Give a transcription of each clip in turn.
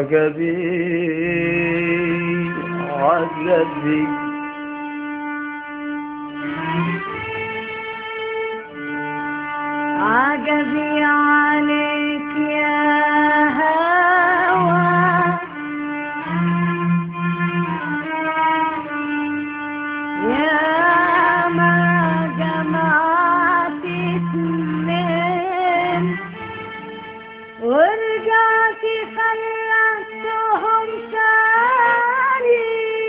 عجبي عجبي عجبي عليك يا هوى يا ما جمعت اتنين ورجعت خلتهم تاني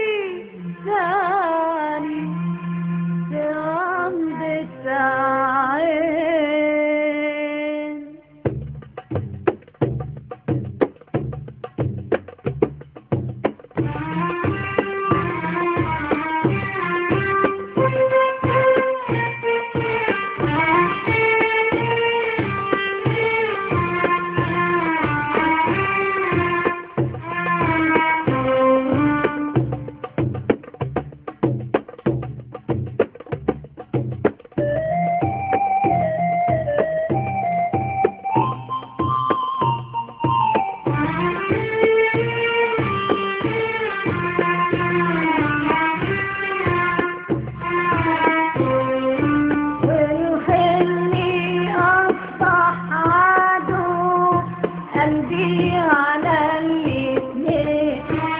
تاني في غمضة عين ويخلي أصبح عدو قلبي على الاتنين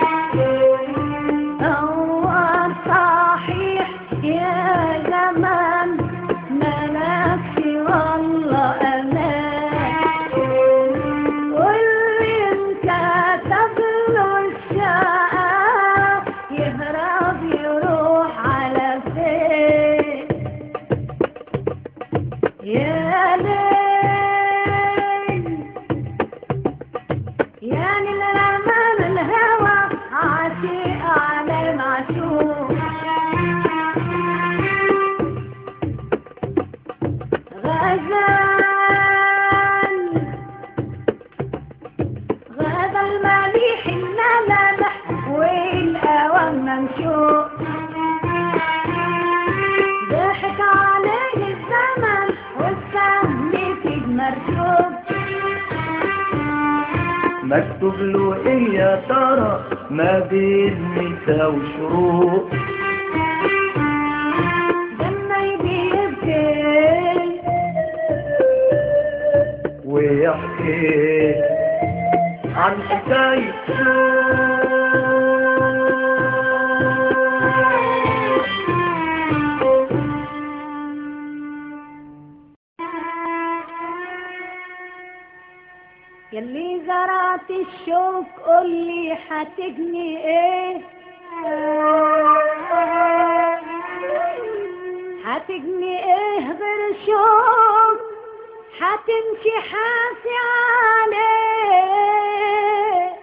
هو صحيح يا زمان ملكش والله أمان واللي انكتب له الشقاء يهرب يروح على فين يا ليل يا للأمان الهوى عاشق على معشوق غزال غدا المليح الملامح والأوام ممشوق ضحك عليه الزمن والسهم في مرشوق مكتوب له ايه يا ترى ما بين مسا وشروق لما يبكي ويحكي عن حكاية يلي زرعت الشوك قولي هتجني ايه هتجني ايه غير شوك هتمشي حاسي عليه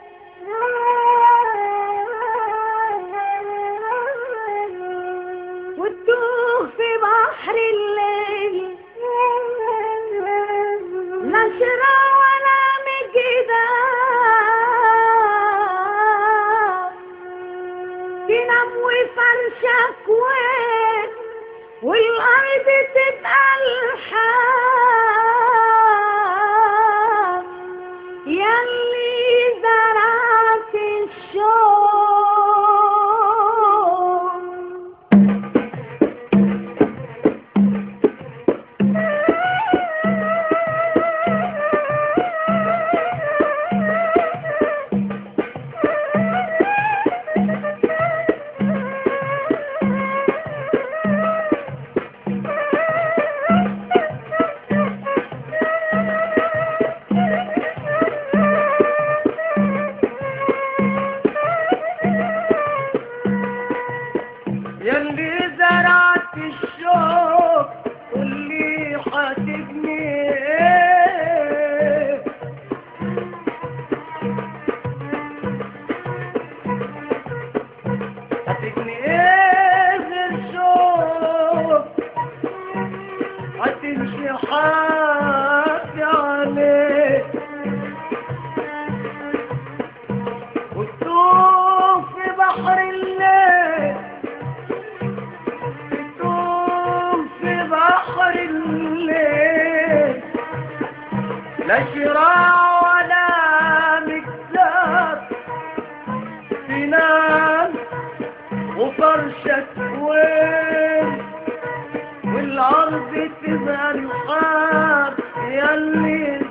وتدوخ في بحر الليل لا شرا ولا مجدا تنام وفرشك وين والأرض تبقى الحام يلي زرعت الشوق وفرشك وين والأرض تبقى الحاب ياللي